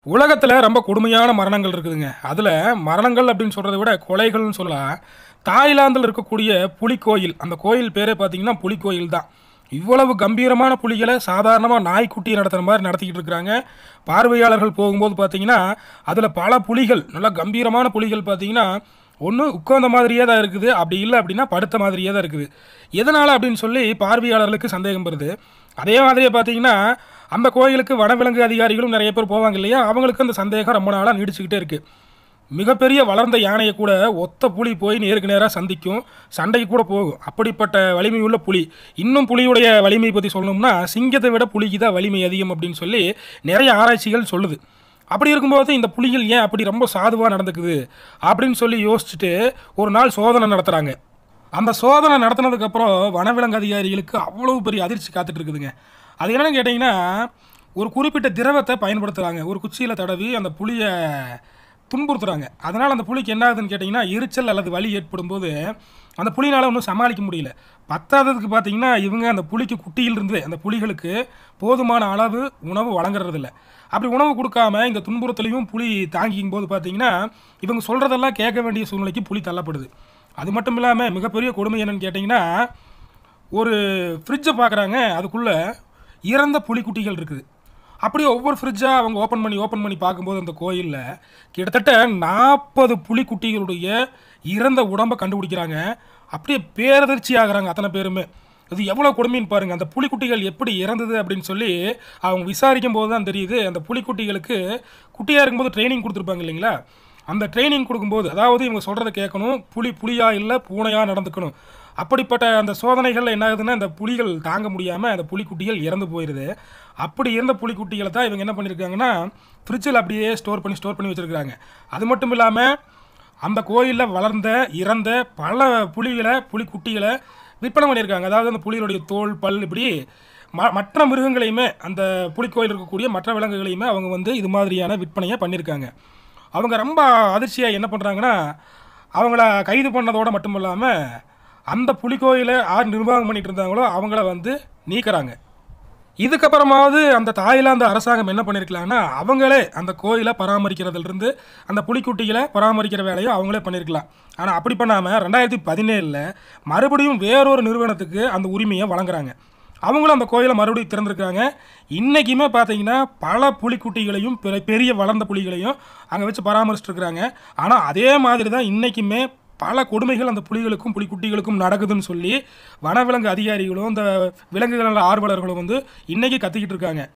உலகத்தில் ரொம்ப கொடுமையான மரணங்கள் இருக்குதுங்க அதில் மரணங்கள் அப்படின்னு சொல்கிறத விட கொலைகள்னு சொல்லலாம் தாய்லாந்தில் இருக்கக்கூடிய புலிக்கோயில் அந்த கோயில் பேரே பார்த்தீங்கன்னா புலிக்கோயில் தான் இவ்வளவு கம்பீரமான புலிகளை சாதாரணமாக நாய்க்குட்டியை நடத்துகிற மாதிரி நடத்திக்கிட்டு இருக்கிறாங்க பார்வையாளர்கள் போகும்போது பார்த்தீங்கன்னா அதில் பல புலிகள் நல்லா கம்பீரமான புலிகள் பார்த்தீங்கன்னா ஒன்று உட்கார்ந்த மாதிரியே தான் இருக்குது அப்படி இல்லை அப்படின்னா படுத்த மாதிரியே தான் இருக்குது எதனால் அப்படின்னு சொல்லி பார்வையாளர்களுக்கு சந்தேகம் வருது அதே மாதிரியே பார்த்தீங்கன்னா அந்த கோயிலுக்கு வனவிலங்கு அதிகாரிகளும் நிறைய பேர் போவாங்க இல்லையா அவங்களுக்கு அந்த சந்தேகம் ரொம்ப நாளாக நீடிச்சுக்கிட்டே இருக்குது மிகப்பெரிய வளர்ந்த யானையை கூட ஒத்த புலி போய் நேருக்கு நேராக சந்திக்கும் சண்டைக்கு கூட போகும் அப்படிப்பட்ட வலிமை உள்ள புலி இன்னும் புலியுடைய வலிமை பற்றி சொல்லணும்னா சிங்கத்தை விட புலிக்கு தான் வலிமை அதிகம் அப்படின்னு சொல்லி நிறைய ஆராய்ச்சிகள் சொல்லுது அப்படி இருக்கும்போது இந்த புலிகள் ஏன் அப்படி ரொம்ப சாதுவாக நடந்துக்குது அப்படின்னு சொல்லி யோசிச்சுட்டு ஒரு நாள் சோதனை நடத்துகிறாங்க அந்த சோதனை நடத்தினதுக்கப்புறம் வனவிலங்கு அதிகாரிகளுக்கு அவ்வளோ பெரிய அதிர்ச்சி காத்துட்டு இருக்குதுங்க அது என்னன்னு கேட்டிங்கன்னா ஒரு குறிப்பிட்ட திரவத்தை பயன்படுத்துகிறாங்க ஒரு குச்சியில் தடவி அந்த புளியை துன்புறுத்துறாங்க அதனால் அந்த புலிக்கு என்ன ஆகுதுன்னு கேட்டிங்கன்னா எரிச்சல் அல்லது வலி ஏற்படும் போது அந்த புலினால் ஒன்றும் சமாளிக்க முடியல பத்தாததுக்கு பார்த்தீங்கன்னா இவங்க அந்த புலிக்கு குட்டியிலிருந்து அந்த புலிகளுக்கு போதுமான அளவு உணவு வழங்குறதில்ல அப்படி உணவு கொடுக்காம இந்த துன்புறுத்தலையும் புலி தாங்கிக்கும் போது பார்த்தீங்கன்னா இவங்க சொல்கிறதெல்லாம் கேட்க வேண்டிய சூழ்நிலைக்கு புலி தள்ளப்படுது அது மட்டும் இல்லாமல் மிகப்பெரிய கொடுமை என்னன்னு கேட்டிங்கன்னா ஒரு ஃப்ரிட்ஜை பார்க்குறாங்க அதுக்குள்ளே இறந்த புலிக்குட்டிகள் இருக்குது அப்படியே ஒவ்வொரு ஃப்ரிட்ஜாக அவங்க ஓப்பன் பண்ணி ஓப்பன் பண்ணி பார்க்கும்போது அந்த கோயிலில் கிட்டத்தட்ட நாற்பது புலிக்குட்டிகளுடைய இறந்த உடம்பை கண்டுபிடிக்கிறாங்க அப்படியே பேரதிர்ச்சி ஆகுறாங்க அத்தனை பேருமே இது எவ்வளோ கொடுமைன்னு பாருங்கள் அந்த புலிக்குட்டிகள் எப்படி இறந்தது அப்படின்னு சொல்லி அவங்க விசாரிக்கும் போது தான் தெரியுது அந்த புலிக்குட்டிகளுக்கு குட்டியாக இருக்கும்போது ட்ரைனிங் கொடுத்துருப்பாங்க இல்லைங்களா அந்த ட்ரைனிங் கொடுக்கும்போது அதாவது இவங்க சொல்கிறத கேட்கணும் புலி புலியா இல்லை பூனையாக நடந்துக்கணும் அப்படிப்பட்ட அந்த சோதனைகள் என்ன ஆகுதுன்னா அந்த புலிகள் தாங்க முடியாமல் அந்த புலிக்குட்டிகள் இறந்து போயிடுது அப்படி இருந்த புலிக்குட்டிகளை தான் இவங்க என்ன பண்ணியிருக்காங்கன்னா ஃப்ரிட்ஜில் அப்படியே ஸ்டோர் பண்ணி ஸ்டோர் பண்ணி வச்சுருக்காங்க அது மட்டும் இல்லாமல் அந்த கோயிலில் வளர்ந்த இறந்த பல புலிகளை புலிக்குட்டிகளை விற்பனை பண்ணியிருக்காங்க அதாவது அந்த புலிகளுடைய தோல் பல் இப்படி ம மற்ற மிருகங்களையுமே அந்த புலிக்கோயில் இருக்கக்கூடிய மற்ற விலங்குகளையுமே அவங்க வந்து இது மாதிரியான விற்பனையை பண்ணியிருக்காங்க அவங்க ரொம்ப அதிர்ச்சியாக என்ன பண்ணுறாங்கன்னா அவங்கள கைது பண்ணதோடு மட்டும் இல்லாமல் அந்த புலிக்கோயிலை யார் நிர்வாகம் பண்ணிட்டு இருந்தாங்களோ அவங்கள வந்து நீக்கிறாங்க இதுக்கப்புறமாவது அந்த தாய்லாந்து அரசாங்கம் என்ன பண்ணியிருக்கலாம்னா அவங்களே அந்த கோயிலை பராமரிக்கிறதுலேருந்து அந்த புலிக்குட்டிகளை பராமரிக்கிற வேலையை அவங்களே பண்ணியிருக்கலாம் ஆனால் அப்படி பண்ணாமல் ரெண்டாயிரத்தி பதினேழில் மறுபடியும் வேறொரு நிறுவனத்துக்கு அந்த உரிமையை வழங்குறாங்க அவங்களும் அந்த கோயிலை மறுபடியும் திறந்துருக்காங்க இன்றைக்குமே பார்த்தீங்கன்னா பல புலிக்குட்டிகளையும் பெ- பெரிய வளர்ந்த புலிகளையும் அங்கே வச்சு பராமரிச்சுட்டு இருக்கிறாங்க ஆனால் அதே மாதிரி தான் இன்றைக்குமே பல கொடுமைகள் அந்த புலிகளுக்கும் புலிக்குட்டிகளுக்கும் நடக்குதுன்னு சொல்லி வனவிலங்கு அதிகாரிகளும் இந்த விலங்குகள் நல ஆர்வலர்களும் வந்து இன்றைக்கி கத்திக்கிட்டு இருக்காங்க